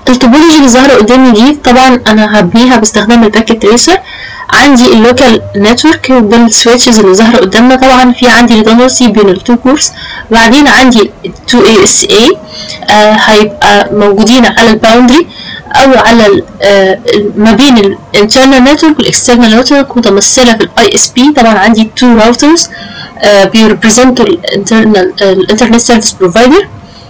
التوبولوجي اللي ظاهرة قدامي دي طبعا انا هبنيها باستخدام الباكيت تريسر عندي اللوكال نتورك بالسويتشز اللي ظاهرة قدامنا طبعا في عندي redundancy بين التو كورس بعدين عندي 2 ASA آه هيبقى موجودين على الباوندري او على ال آه ما بين الانترنال نتورك والاكسترنال نتورك متمثله في الاي اس بي طبعا عندي تو راوترز آه بيريبريزنتوا الانترنال الانترنت سيرفيس بروفايدر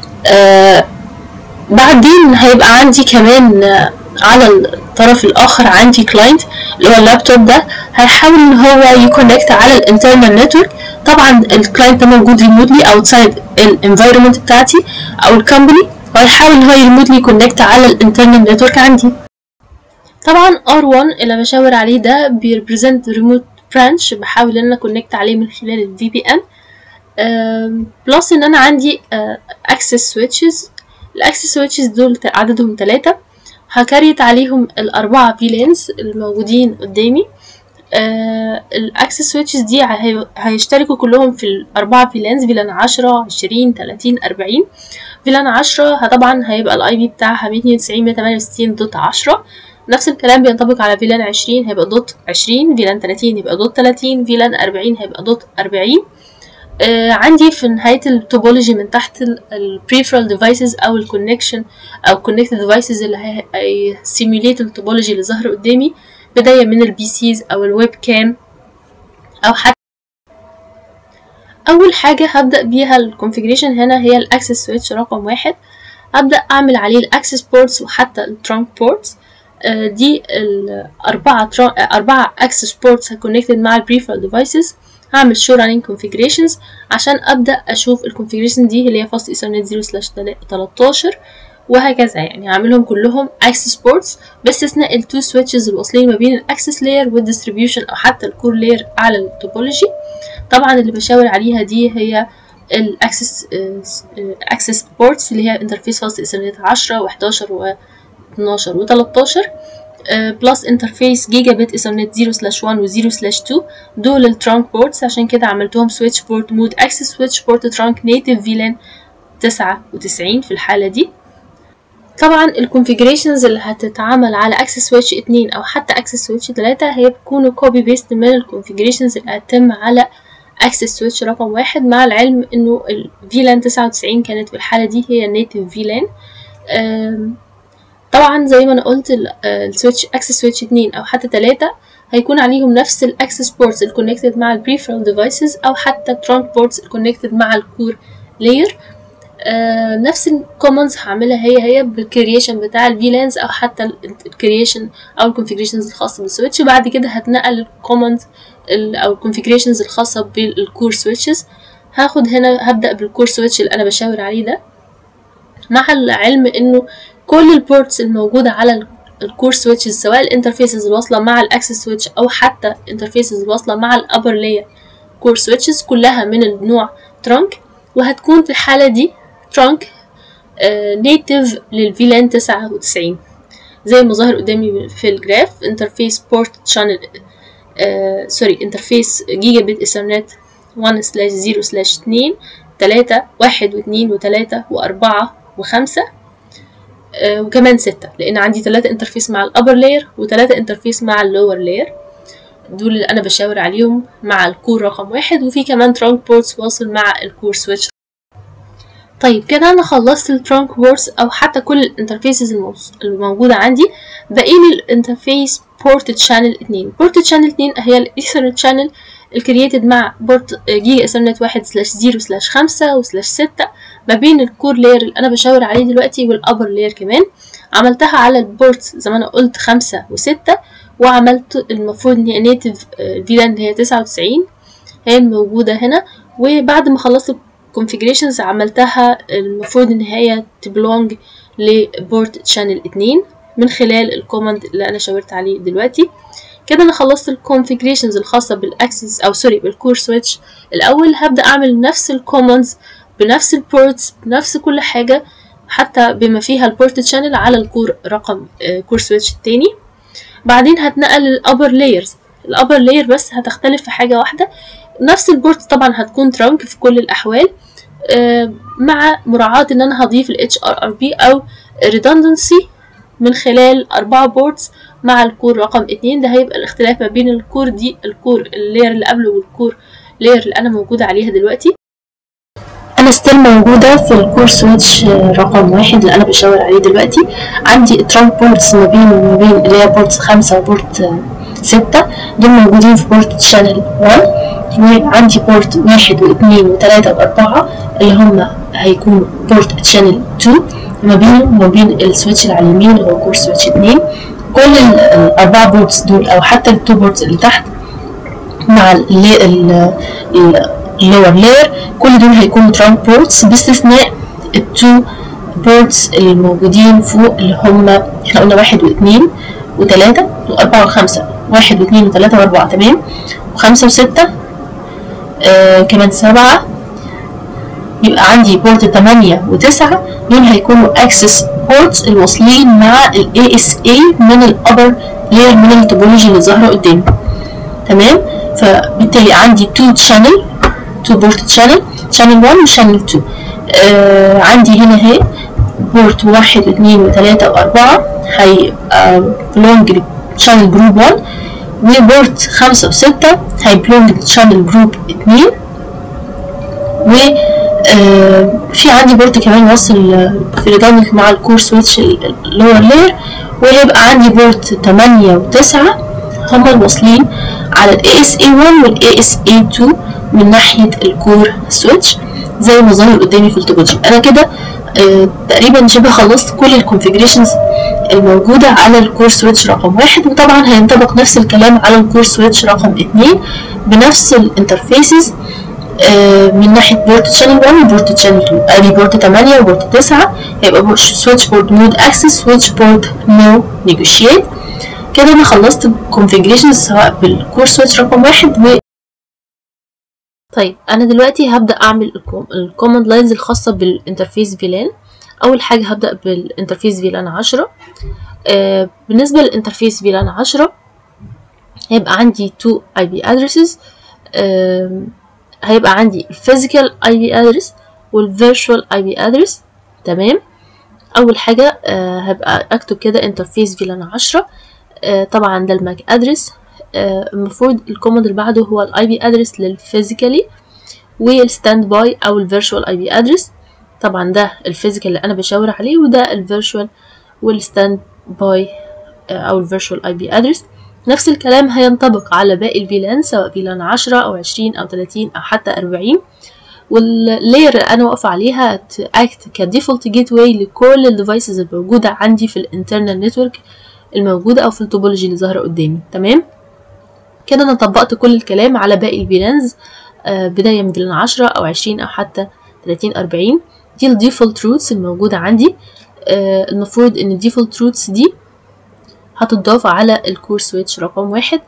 بعدين هيبقى عندي كمان آه على الطرف الاخر عندي كلاينت اللي هو اللابتوب ده هيحاول ان هو يكونكت على الانترنال نتورك طبعا الكلاينت ده موجود ريموتلي اوتسايد الانفايرمنت بتاعتي او الكومباني وهيحاول ان هو ريموتلي يكونكت على الانترنال نتورك عندي طبعا R1 اللي بشاور عليه ده بيريبريزنت ريموت برانش بحاول ان انا كونكت عليه من خلال الفي بي ان بلس ان انا عندي اكسس سويتشز الاكسس سويتشز دول عددهم ثلاثة هكريت عليهم الأربعة فيلانز الموجودين قدامي آه الأكسس سويتشز دي هيشتركوا كلهم في الأربعة فيلانز فيلان عشرة عشرين تلاتين أربعين فيلان عشرة طبعا هيبقى الأي بي بتاعها مية اتنين وتسعين مية تمانية وستين دوت عشرة نفس الكلام بينطبق على فيلان عشرين هيبقى دوت عشرين فيلان تلاتين يبقى دوت تلاتين فيلان أربعين هيبقى دوت أربعين آه عندي في نهاية التوبولوجي من تحت البريفرال ديفايسز أو الكونكشن أو كونكتد ديفايسز اللي هيسيميوليت التوبولوجي اللي ظاهر قدامي بداية من البي سيز أو الويب كام أو حتى أول حاجة هبدأ بيها الكونفيجريشن هنا هي الأكسس سويتش رقم واحد هبدأ أعمل عليه الأكسس بورتس وحتى الترانك بورتس آه دي الأربعة أربعة أكسس بورتس هكونكتد مع البريفرال ديفايسز هعمل show running configurations عشان ابدا اشوف الكونفيجريشن دي اللي هي فاست ايثرنت 0 سلاش 13 وهكذا يعني هعملهم كلهم access ports باستثناء التو سويتشز الواصلين ما بين الاكسس لاير والديستريبيوشن او حتى الكور لاير على التوبولوجي طبعا اللي بشاور عليها دي هي الاكسس اكسس بورتس اللي هي انترفيس فاست ايثرنت 10 و11 و12 و13 بلس انترفيس جيجا بت ايثرنت 0 سلاش 1 و 0 سلاش 2 دول الترانك بورتس عشان كده عملتهم سويتش بورت مود اكسس سويتش بورت ترانك نيتيف فيلان 99 في الحالة دي طبعا الكونفيجريشنز اللي هتتعمل على اكسس سويتش 2 او حتى اكسس سويتش 3 هي بيكونوا كوبي بيست من الكونفيجريشنز اللي هتتم على اكسس سويتش رقم واحد مع العلم انه الفيلان 99 كانت في الحالة دي هي النيتيف فيلان طبعا زي ما انا قلت السويتش اكسس سويتش 2 او حتى 3 هيكون عليهم نفس الاكسس بورتس الكونكتد مع البريفرال ديفايسز او حتى ترانك بورتس الكونكتد مع الكور لاير آه نفس الكوماندز هعملها هي هي بالكرييشن بتاع الفيلانز او حتى الكرييشن او الكونفيجريشنز الخاصه بالسويتش وبعد كده هتنقل الكوماند او الكونفيجريشنز الخاصه بالكور سويتشز هاخد هنا هبدا بالكور سويتش اللي انا بشاور عليه ده مع العلم انه كل البورتس الموجودة على الكور سويتشز سواء الانترفيسز الواصلة مع الاكسس سويتش او حتى الانترفيسز الواصلة مع الابر لاير كور سويتشز كلها من النوع ترانك وهتكون في الحالة دي ترانك نيتيف للفيلان 99 زي ما ظاهر قدامي في الجراف انترفيس بورت شانل سوري انترفيس جيجا بت ايثرنت 1 سلاش 0 سلاش 2 3 1 و2 و3 و4 و5 آه وكمان ستة لأن عندي تلاتة انترفيس مع الأبر لاير وتلاتة انترفيس مع اللور لاير دول اللي أنا بشاور عليهم مع الكور رقم واحد وفي كمان ترانك بورتس واصل مع الكور سويتش طيب كده أنا خلصت الترانك بورتس أو حتى كل الانترفيسز الموجودة عندي باقي لي الانترفيس بورت تشانل اتنين بورت تشانل اتنين هي الايثرنت شانل الكرييتد مع بورت جيجا ايثرنت واحد سلاش زيرو سلاش خمسة وسلاش ستة ما بين الكور لاير اللي انا بشاور عليه دلوقتي والابر لاير كمان عملتها على البورت زي ما انا قلت خمسة وستة وعملت المفروض ان هي نيتف فيلان اللي هي تسعة وتسعين هي الموجودة هنا وبعد ما خلصت الكونفيجريشنز عملتها المفروض ان هي تبلونج لبورت تشانل اتنين من خلال الكوماند اللي انا شاورت عليه دلوقتي كده انا خلصت الكونفيجريشنز الخاصه بالاكسس او سوري بالكور سويتش الاول هبدا اعمل نفس الكوماندز بنفس البورتس بنفس كل حاجه حتى بما فيها البورت شانل على الكور رقم كور سويتش التاني بعدين هتنقل الابر لايرز الابر لاير بس هتختلف في حاجه واحده نفس البورت طبعا هتكون ترانك في كل الاحوال مع مراعاة ان انا هضيف ال HRRB او redundancy من خلال أربعة بورتس مع الكور رقم اتنين ده هيبقى الاختلاف ما بين الكور دي الكور اللير اللي قبله والكور لير اللي أنا موجودة عليها دلوقتي انا ستيل موجودة في الكور سويتش رقم واحد اللي انا بشاور عليه دلوقتي عندي ترانك بورتس ما بين وما بين اللي هي بورتس خمسة وبورت ستة دول موجودين في بورت شانل 1 وعندي بورت واحد واثنين وثلاثة وأربعة اللي هم هيكونوا بورت شانل 2 ما بينه وما بين السويتش اللي على اليمين اللي هو كور سويتش اتنين كل الأربعة بورتس دول أو حتى التو بورتس اللي تحت مع اللور لاير كل دول هيكونوا ترانك بورتس باستثناء التو بورتس اللي موجودين فوق اللي هم احنا قلنا واحد واثنين وثلاثة وأربعة وخمسة واحد واثنين وثلاثة وأربعة تمام وخمسة وستة آه كمان سبعة يبقى عندي بورت تمانية وتسعة دول هيكونوا اكسس بورتس الواصلين مع ال ASA من الأبر لاير من التوبولوجي اللي ظاهرة قدامي تمام فبالتالي عندي تو شانل تو بورت شانل شانل 1 وشانل 2 آه عندي هنا اهي بورت واحد واثنين وثلاثة وأربعة هيبقى بلونج لشانل جروب 1 وبورت خمسة وستة هيبلونج لشانل جروب اتنين و آه في عندي بورت كمان وصل في ريدندنت مع الكور سويتش اللور لاير وهيبقى عندي بورت تمانية وتسعة هما الواصلين على ال ASA1 وال ASA2 من ناحية الكور سويتش زي ما ظاهر قدامي في التوبولوجي انا كده آه تقريبا شبه خلصت كل الكونفيجريشنز الموجودة على الكور سويتش رقم واحد وطبعا هينطبق نفس الكلام على الكور سويتش رقم اتنين بنفس الانترفيسز آه من ناحية بورت شانل 1 وبورت شانل 2 ادي بورت 8 وبورت 9 هيبقى سويتش بورت مود اكسس سويتش بورت نو نيجوشيت كده انا خلصت الكونفيجريشنز سواء بالكور سويتش رقم واحد و طيب انا دلوقتي هبدا اعمل الكوماند لاينز الخاصه بالانترفيس فيلان اول حاجه هبدا بالانترفيس فيلان 10 آه بالنسبه للانترفيس فيلان 10 هيبقى عندي تو اي بي ادريسز هيبقى عندي الفيزيكال اي بي ادرس والفيرتشوال اي بي ادرس تمام اول حاجه آه هبقى اكتب كده انترفيس فيلان 10 آه طبعا ده الماك ادرس آه المفروض الكوماند اللي بعده هو الاي بي ادرس للفيزيكالي والستاند باي او الفيرتشوال اي بي ادرس طبعا ده الفيزيكال اللي انا بشاور عليه وده الفيرتشوال والستاند باي او الفيرتشوال اي بي ادرس نفس الكلام هينطبق على باقي الفيلان سواء فيلان عشرة او عشرين او تلاتين او حتى اربعين واللاير اللي انا واقفه عليها تاكت كديفولت جيت واي لكل الديفايسز الموجوده عندي في الانترنال نتورك الموجوده او في التوبولوجي اللي ظاهره قدامي تمام كده انا طبقت كل الكلام على باقي الفيلانز آه بدايه من فيلان عشرة او عشرين او حتى تلاتين اربعين دي الديفولت روتس الموجوده عندي آه المفروض ان الديفولت روتس دي هتضاف على الكور سويتش رقم واحد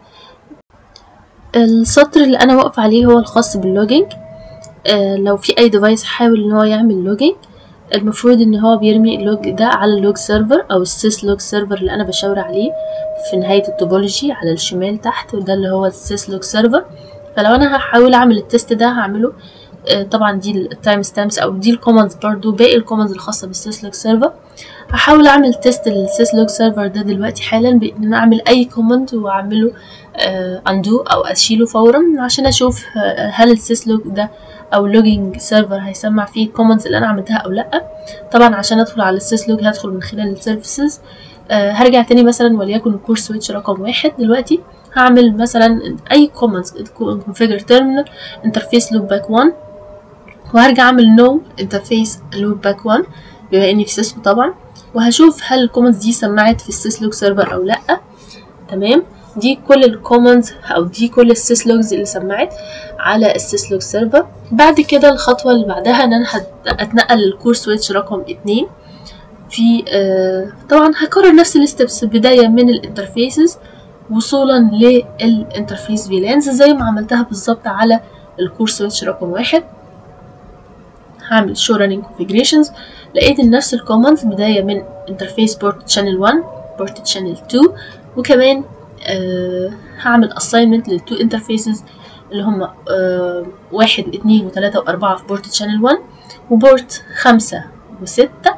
السطر اللي انا واقفه عليه هو الخاص باللوجينج آه لو في اي ديفايس حاول ان هو يعمل لوجينج المفروض ان هو بيرمي اللوج ده على اللوج سيرفر او السيس لوج سيرفر اللي انا بشاور عليه في نهايه التوبولوجي على الشمال تحت وده اللي هو السيس لوج سيرفر فلو انا هحاول اعمل التست ده هعمله آه طبعا دي التايم ستامبس او دي الكوماندز برضو باقي الكوماندز الخاصه بالسيس لوج سيرفر هحاول اعمل تيست للسيس لوج سيرفر ده دلوقتي حالا بان انا اعمل اي كوماند واعمله اندو آه او اشيله فورا عشان اشوف آه هل السيس لوج ده او لوجينج سيرفر هيسمع فيه الكوماندز اللي انا عملتها او لا طبعا عشان ادخل على السيس لوج هدخل من خلال السيرفيسز آه هرجع تاني مثلا وليكن الكور سويتش رقم واحد دلوقتي هعمل مثلا اي كوماندز configure terminal interface loopback 1 وهرجع اعمل no interface loopback 1 بما اني في سيسكو طبعا وهشوف هل الكوماندز دي سمعت في السيس لوج سيرفر او لا تمام دي كل الكوماندز او دي كل السيس لوجز اللي سمعت على السيس لوج سيرفر بعد كده الخطوه اللي بعدها ان انا هتنقل للكور سويتش رقم اتنين في آه طبعا هكرر نفس الستبس بدايه من الانترفيسز وصولا للانترفيس فيلانز زي ما عملتها بالظبط على الكور سويتش رقم واحد هعمل show running configurations لقيت ان نفس الكوماندز بداية من interface port channel 1 port channel 2 وكمان آه هعمل assignment للتو interfaces اللي هم آه واحد واثنين وثلاثة وأربعة في بورت channel 1 وبورت خمسة وستة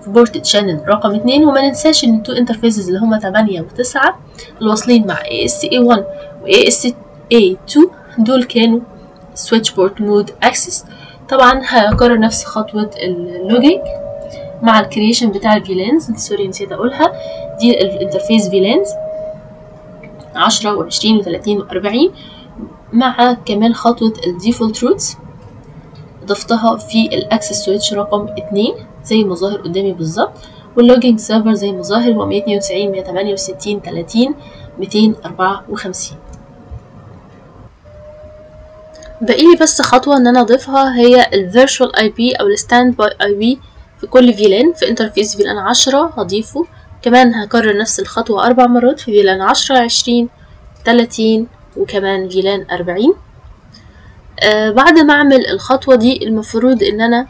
بورت تشانل رقم اتنين وما ننساش ان التو انترفيسز اللي هما تمانية وتسعة الواصلين مع ASA1 و ASA2 دول كانوا سويتش بورت مود اكسس طبعا هكرر نفس خطوة اللوجينج مع الكرييشن بتاع الفيلانز سوري نسيت اقولها دي الانترفيس فيلانز عشرة وعشرين وتلاتين وأربعين مع كمان خطوة الديفولت روتس ضفتها في الاكسس سويتش رقم اتنين زي ما ظاهر قدامي بالظبط واللوجينج سيرفر زي ما ظاهر هو مية اتنين وتسعين مية تمانية وستين تلاتين ميتين أربعة وخمسين بقيلي بس خطوة ان انا اضيفها هي الفيرتشوال اي بي او الستاند باي اي بي في كل فيلان في انترفيس فيلان عشرة هضيفه كمان هكرر نفس الخطوة أربع مرات في فيلان عشرة عشرين تلاتين وكمان فيلان أربعين آه بعد ما أعمل الخطوة دي المفروض إن أنا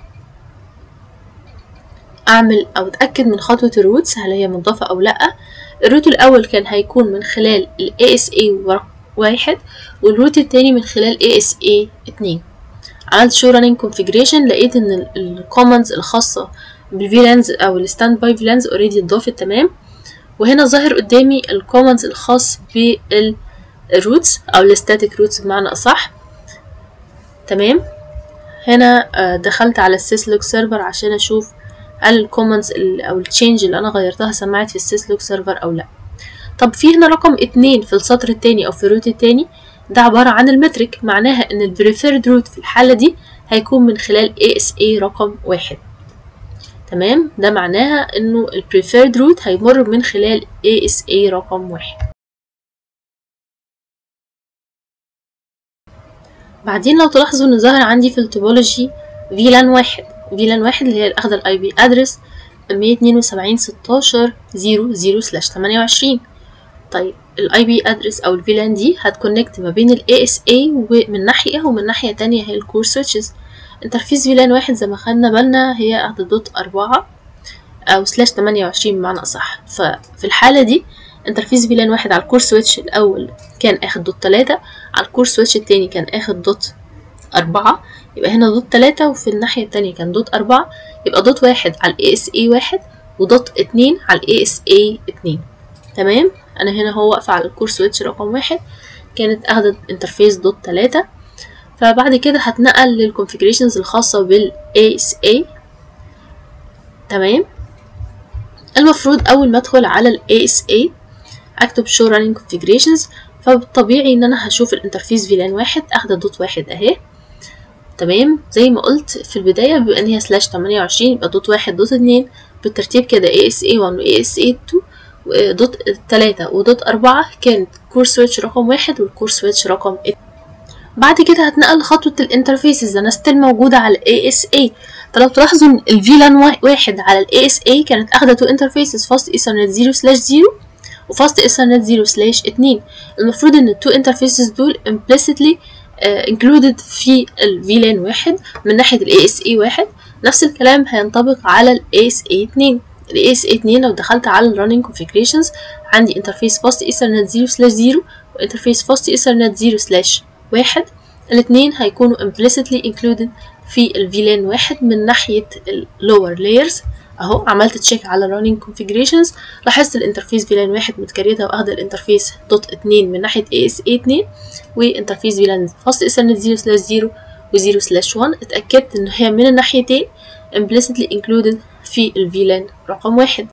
أعمل أو أتأكد من خطوة الروتس هل هي مضافة أو لأ الروت الأول كان هيكون من خلال ال ASA واحد والروت التاني من خلال ASA اتنين عملت شو رانينج كونفيجريشن لقيت ان الكوماندز الخاصة بالفيلانز او الستاند باي فيلانز اوريدي اتضافت تمام وهنا ظاهر قدامي الكوماندز الخاص بالروتس او الستاتيك روتس بمعنى اصح تمام هنا دخلت على السيسلوك سيرفر عشان اشوف هل الكوماندز او التشينج اللي انا غيرتها سمعت في السيسلوك سيرفر او لا طب في هنا رقم اتنين في السطر التاني او في الروت التاني ده عبارة عن المترك معناها ان البريفيرد روت في الحالة دي هيكون من خلال ASA رقم واحد تمام ده معناها انه البريفيرد روت هيمر من خلال ASA رقم واحد بعدين لو تلاحظوا ان ظهر عندي في التوبولوجي فيلان واحد فيلان واحد اللي هي اخد الاي بي ادرس مية اتنين وسبعين ستاشر زيرو زيرو سلاش تمانية وعشرين طيب الاي بي ادرس او الفيلان دي هتكونكت ما بين الاي اس اي ومن ناحيه ومن ناحيه تانية هي الكور سويتشز انترفيس فيلان واحد زي ما خدنا بالنا هي اخد دوت أربعة او سلاش تمانية وعشرين بمعنى اصح ففي الحاله دي انترفيس فيلان واحد على الكور سويتش الاول كان اخد دوت تلاتة على الكور سويتش التاني كان اخد دوت أربعة يبقى هنا دوت تلاتة وفي الناحية التانية كان دوت أربعة يبقى دوت واحد على الاي اس اي واحد ودوت اتنين على الاي اس اي اتنين تمام انا هنا هو واقفة على الكور سويتش رقم واحد كانت اخدت انترفيس دوت تلاتة فبعد كده هتنقل للكونفيجريشنز الخاصة بال ASA تمام المفروض اول ما ادخل على ال ASA اكتب show running configurations فطبيعي ان انا هشوف الانترفيس فيلان واحد اخدة دوت واحد اهي تمام زي ما قلت في البداية بما ان هي سلاش تمانية وعشرين يبقى دوت واحد دوت اتنين بالترتيب كده ASA1 و ASA2 دوت تلاتة ودوت أربعة كانت كور سويتش رقم واحد والكور سويتش رقم اتنين بعد كده هتنقل لخطوة الانترفيسز انا ستيل موجودة على ال ASA فلو تلاحظوا الفيلان واحد على ال ASA كانت اخدة تو انترفيسز فاست ايثرنت زيرو سلاش زيرو وفاست ايثرنت زيرو سلاش اتنين المفروض ان التو انترفيسز دول implicitly uh, included في الفيلان واحد من ناحية ال ASA واحد نفس الكلام هينطبق على ال ASA اتنين ال ASA اتنين لو دخلت على ال running configurations عندي انترفيس فاست ايثرنت زيرو سلاش زيرو وانترفيس فاست ايثرنت زيرو سلاش واحد الاتنين هيكونوا implicitly included في الفيلان واحد من ناحية ال lower layers اهو عملت تشيك على running configurations لاحظت الانترفيس فيلان واحد متكريتة واخدة الانترفيس دوت اتنين من ناحية ASA اتنين وانترفيس فيلان فاست ايثرنت زيرو سلاش زيرو وزيرو سلاش وان اتأكدت ان هي من الناحيتين implicitly included في الفيلان رقم واحد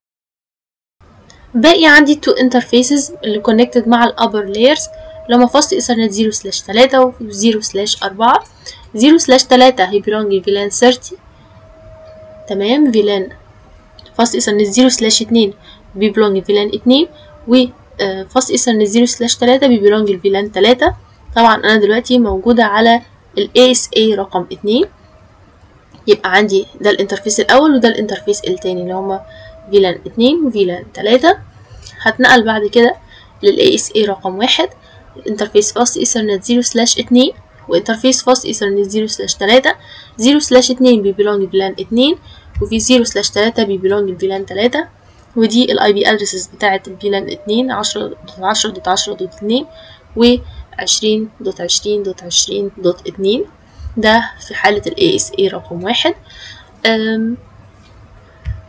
باقي عندي تو interfaces اللي connected مع ال upper layers لما فاست ايثرنت زيرو سلاش تلاتة وزيرو سلاش أربعة زيرو سلاش تلاتة هي belong فيلان ثيرتي تمام فيلان فاست ايثرنت زيرو سلاش اتنين بي belong فيلان اتنين و فاست ايثرنت زيرو سلاش تلاتة بي belong الفيلان تلاتة طبعا انا دلوقتي موجودة على ال ASA رقم اتنين يبقى عندي ده الانترفيس الاول وده الانترفيس التاني اللي هما فيلان اتنين وفيلان تلاتة هتنقل بعد كده لل ASA رقم واحد الانترفيس فاست ايثرنت زيرو سلاش اتنين وانترفيس فاست ايثرنت زيرو سلاش تلاتة زيرو سلاش اتنين بي belong فيلان اتنين وفي زيرو سلاش تلاتة بي belong فيلان تلاتة ودي الاي بي ادرسز بتاعة الفيلان اتنين عشرة دوت عشرة دوت عشرة دوت اتنين و عشرين دوت عشرين دوت عشرين دوت اتنين ده في حالة ال ASA رقم واحد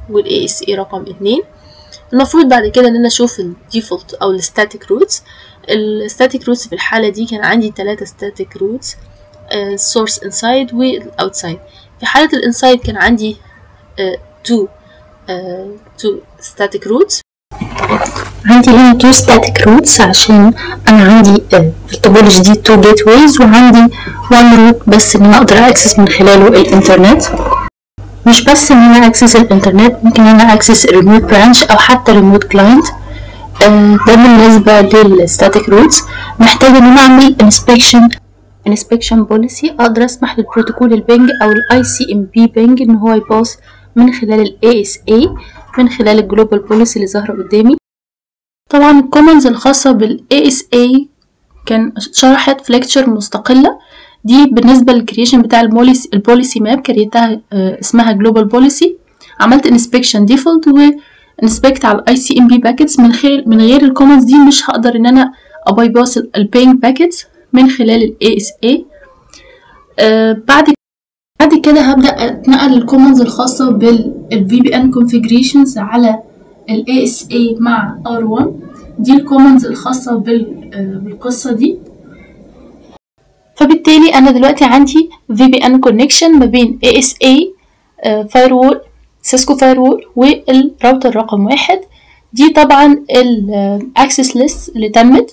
وال ASA رقم اتنين المفروض بعد كده ان انا اشوف الديفولت او الستاتيك روتس الستاتيك روتس في الحالة دي كان عندي تلاتة ستاتيك روتس السورس انسايد والاوتسايد في حالة الانسايد كان عندي تو تو ستاتيك روتس عندي هنا تو static roots عشان انا عندي آه، في التوبولوجي دي تو جيت ويز وعندي one root بس ان انا اقدر اكسس من خلاله الانترنت مش بس ان انا اكسس الانترنت ممكن ان انا اكسس الريموت برانش او حتى ريموت كلاينت ده بالنسبة للستاتيك روتس محتاج ان انا اعمل inspection inspection policy اقدر اسمح للبروتوكول البنج او الاي سي ام بي بنج ان هو يباص من خلال ال ASA من خلال الجلوبال بوليسي اللي ظاهرة قدامي طبعا الكومنز الخاصة بال ASA كان شرحت في ليكتشر مستقلة دي بالنسبة للكرييشن بتاع الموليسي البوليسي ماب كريتها آه، اسمها جلوبال بوليسي عملت انسبكشن ديفولت و انسبكت على الاي سي ام بي باكيتس من غير من غير الكومنتس دي مش هقدر ان انا اباي باس البينج باكيتس من خلال الاي اس اي بعد بعد كده هبدا اتنقل الكومنتس الخاصه بالفي بي ان كونفيجريشنز على الاي اس اي مع ار 1 دي الكومنتس الخاصه بال آه، بالقصه دي فبالتالي انا دلوقتي عندي في بي ان كونكشن ما بين اي اس اي فايروول سيسكو فايروول والراوتر رقم واحد دي طبعا الاكسس ليست اللي تمت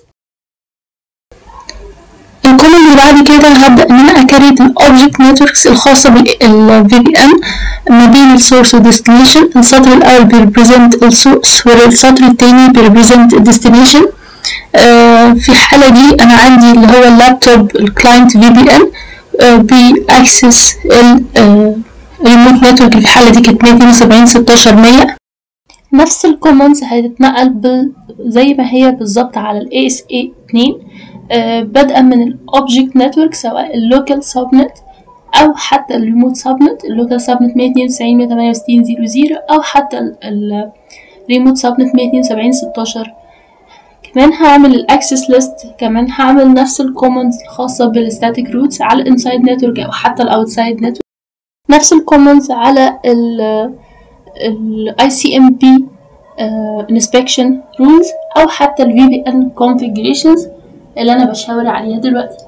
الكومنت اللي بعد كده هبدأ إن أنا أكريت الأوبجكت نتوركس الخاصة بال VPN ما بين السورس والديستنيشن السطر الأول بيريبريزنت السورس والسطر التاني بيريبريزنت الديستنيشن في الحالة دي أنا عندي اللي هو اللابتوب الكلاينت في بي ان بيأكسس الريموت نتورك في الحالة دي كانت 172 16 100 نفس الكومنتس هتتنقل بال... زي ما هي بالظبط على ال ASA 2 آه، بادئة من الأوبجكت نتورك سواء اللوكال سبنت أو حتى الريموت سبنت اللوكال سبنت 192 168 00 أو حتى الريموت سبنت 172 16 كمان هعمل الاكسس ليست كمان هعمل نفس الكومنتس الخاصة بالستاتيك روتس على الانسايد نتورك أو حتى الاوتسايد نتورك نفس الكومنتس على ال ال ICMP uh, inspection rules أو حتى ال VPN configurations اللي أنا بشاور عليها دلوقتي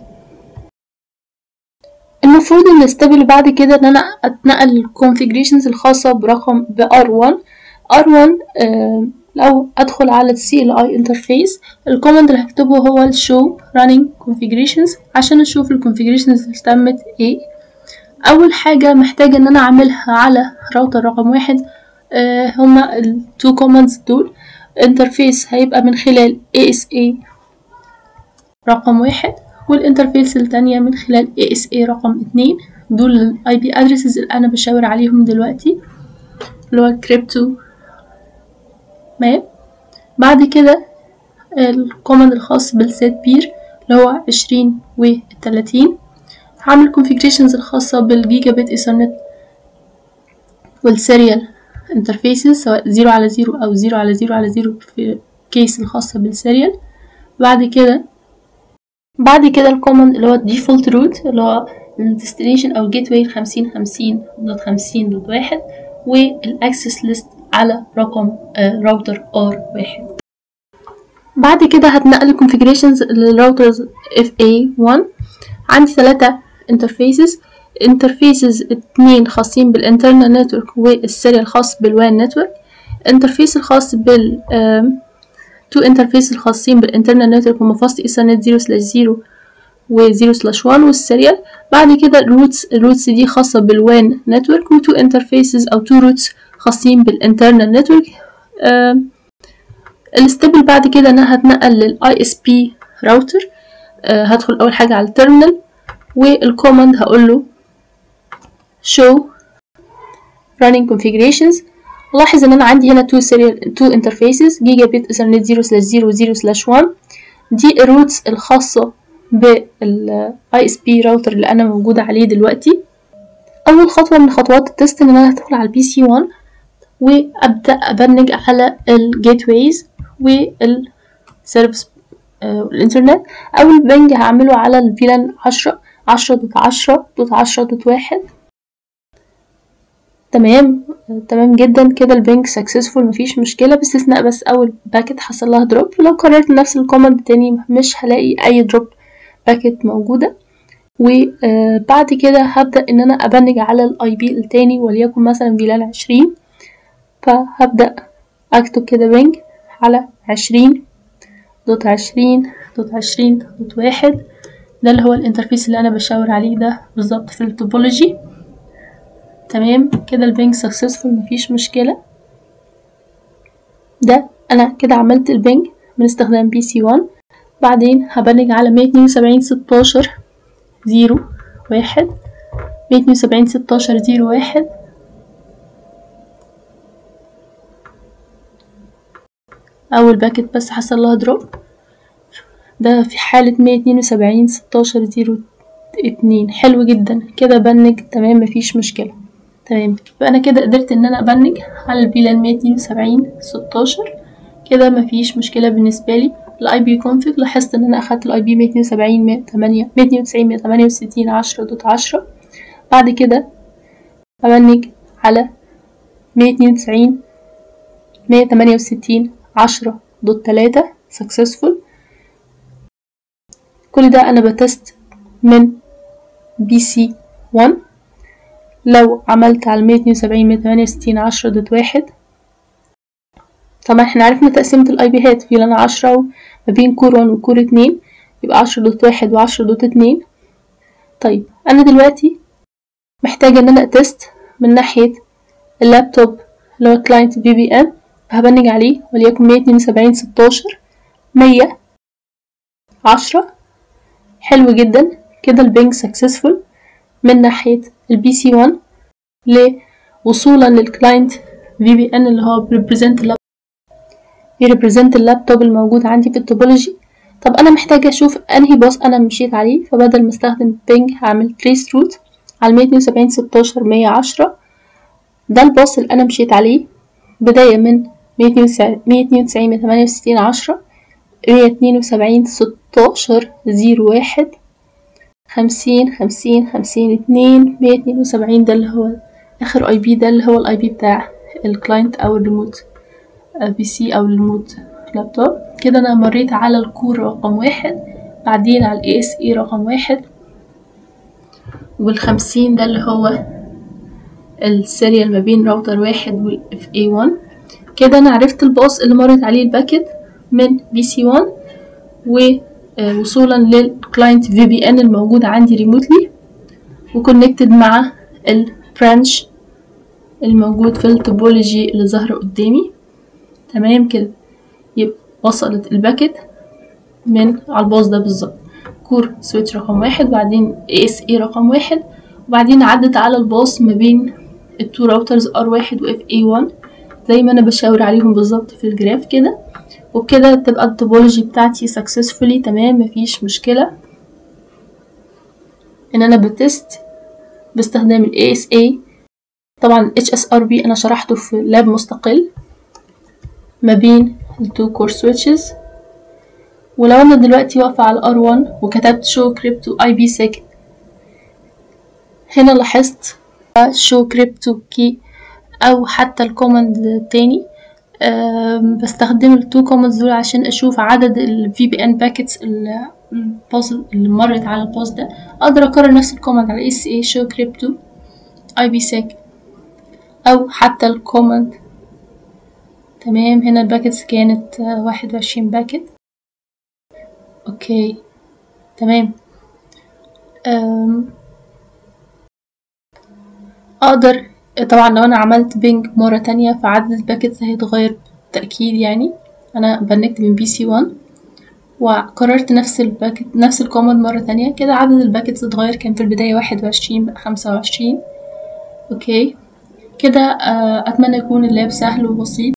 المفروض ان الستيب اللي بعد كده ان انا اتنقل الكونفيجريشنز الخاصة برقم ب R1 R1 آه لو ادخل على ال CLI interface الكوماند اللي هكتبه هو ال show running configurations عشان اشوف الكونفيجريشنز اللي تمت ايه اول حاجة محتاجة ان انا اعملها على راوتر رقم واحد آه هما التو كوماندز دول انترفيس هيبقى من خلال ASA رقم واحد والانترفيس التانية من خلال ASA رقم اتنين دول الاي بي ادرسز اللي انا بشاور عليهم دلوقتي اللي هو الكريبتو ماب بعد كده الكوماند الخاص بالسيت بير اللي هو عشرين والتلاتين هعمل configurations الخاصة بالجيجا بت ايثرنت والسيريال انترفيسز سواء زيرو على زيرو او زيرو على زيرو على زيرو في كيس الخاصة بالسيريال بعد كده بعد كده الكوماند اللي هو الديفولت روت اللي هو الديستنيشن او الجيت واي خمسين خمسين دوت خمسين دوت واحد والاكسس ليست على رقم راوتر ار واحد بعد كده هتنقل الكونفيجريشنز للراوترز اف اي 1 عندي ثلاثة انترفيسز انترفيسز اتنين خاصين بالانترنال نتورك والسيريال الخاص بالوان نتورك انترفيس الخاص بال تو انترفيس الخاصين بالانترنال نتورك هما فاست ايثرنت 0 سلاش 0 و 0 سلاش 1 والسيريال بعد كده الروتس الروتس دي خاصة بالوان نتورك وتو انترفيسز او تو روتس خاصين بالانترنال نتورك الستيب اللي بعد كده انا هتنقل للاي اس بي راوتر هدخل اول حاجة على التيرمينال والكوماند هقول له show running configurations لاحظ ان انا عندي هنا two serial two interfaces جيجا بت ايثرنت 0 سلاش 0 0 سلاش 1 دي الروتس الخاصة بالاي اس بي راوتر اللي انا موجودة عليه دلوقتي اول خطوة من خطوات التست ان انا هدخل على البي سي 1 وابدا ابنج على الجيت ويز والسيرفس الانترنت اول بنج هعمله على الفيلان عشرة عشرة دوت عشرة دوت عشرة دوت واحد تمام تمام جدا كده البنك سكسسفول مفيش مشكلة باستثناء بس أول باكت حصل لها دروب لو كررت نفس الكوماند تاني مش هلاقي أي دروب باكت موجودة وبعد كده هبدأ إن أنا أبنج على الأي بي التاني وليكن مثلا فيلان عشرين فهبدأ أكتب كده بنج على عشرين دوت عشرين دوت عشرين دوت واحد ده اللي هو الانترفيس اللي أنا بشاور عليه ده بالظبط في التوبولوجي تمام كده البنج سكسسفول مفيش مشكلة ده أنا كده عملت البنج من استخدام بي سي وان بعدين هبنج على مية اتنين وسبعين ستاشر زيرو واحد مية اتنين وسبعين ستاشر زيرو واحد أول باكت بس حصل لها دروب ده في حالة مية اتنين وسبعين ستاشر زيرو اتنين حلو جدا كده بنج تمام مفيش مشكلة تمام يبقى أنا كده قدرت إن أنا أبنج على الفيلان مية اتنين وسبعين ستاشر كده مفيش مشكلة بالنسبة لي الاي بي كونفيج لاحظت ان انا اخدت الاي بي مية اتنين وسبعين مية تمانية مية اتنين وتسعين مية تمانية وستين عشرة دوت عشرة بعد كده أبنج على مية اتنين وتسعين مية تمانية وستين عشرة دوت تلاتة سكسسفول كل ده أنا بتست من بي سي وان لو عملت على مية اتنين وسبعين مية تمانية وستين عشرة دوت واحد طبعا احنا عرفنا تقسيمة الاي بيهات في لنا عشرة ما بين كور وان وكور اتنين يبقى عشرة دوت واحد وعشرة دوت اتنين طيب انا دلوقتي محتاجة ان انا اتست من ناحية اللابتوب اللي هو كلاينت في بي ان هبنج عليه وليكن مية اتنين وسبعين ستاشر مية عشرة حلو جدا كده البنج سكسسفول من ناحية البي سي وان لوصولا للكلاينت في بي ان اللي هو بيريبريزنت اللابتوب يريبريزنت اللابتوب الموجود عندي في التوبولوجي طب انا محتاجة اشوف انهي باص انا مشيت عليه فبدل ما استخدم بينج هعمل تريس روت على مية اتنين وسبعين ستاشر مية عشرة ده الباص اللي انا مشيت عليه بداية من مية اتنين وتسعين مية تمانية وستين عشرة مية اتنين وسبعين ستاشر زيرو واحد خمسين خمسين خمسين اتنين مية اتنين وسبعين ده اللي هو اخر اي بي ده اللي هو الاي بي بتاع الكلاينت او الريموت بي سي او الريموت لابتوب كده انا مريت على الكور رقم واحد بعدين على الاي اس اي رقم واحد والخمسين ده اللي هو السيريال ما بين راوتر واحد والاف اي 1 كده انا عرفت الباص اللي مرت عليه الباكت من بي سي 1 ووصولا للكلاينت في بي ان الموجود عندي ريموتلي وكونكتد مع البرانش الموجود في التوبولوجي اللي ظاهرة قدامي تمام كده يبقى وصلت الباكت من على الباص ده بالظبط كور سويتش رقم واحد بعدين اي اس اي رقم واحد وبعدين عدت على الباص ما بين التو راوترز ار واحد واف اي 1 زي ما انا بشاور عليهم بالظبط في الجراف كده وبكده تبقى التوبولوجي بتاعتي successfully تمام مفيش مشكلة ان انا بتست باستخدام ال ASA طبعا HSRP انا شرحته في لاب مستقل ما بين التو كور سويتشز ولو انا دلوقتي واقفة على R1 وكتبت show crypto IPsec هنا لاحظت show crypto key او حتى الكوماند التاني بستخدم التو كوماندز دول عشان اشوف عدد ال VPN باكيتس الباص اللي مرت على الباص ده اقدر اكرر نفس الكوماند على SCA show crypto IPsec او حتى الكوماند تمام هنا الباكيتس كانت واحد وعشرين باكيت اوكي تمام اقدر طبعا لو انا عملت بينج مرة تانية فعدد الباكيتس هيتغير بالتأكيد يعني انا بنكت من بي سي 1 وكررت نفس الباكت نفس الكوماند مرة تانية كده عدد الباكيتس اتغير كان في البداية واحد وعشرين بقى خمسة وعشرين اوكي كده اتمنى يكون اللاب سهل وبسيط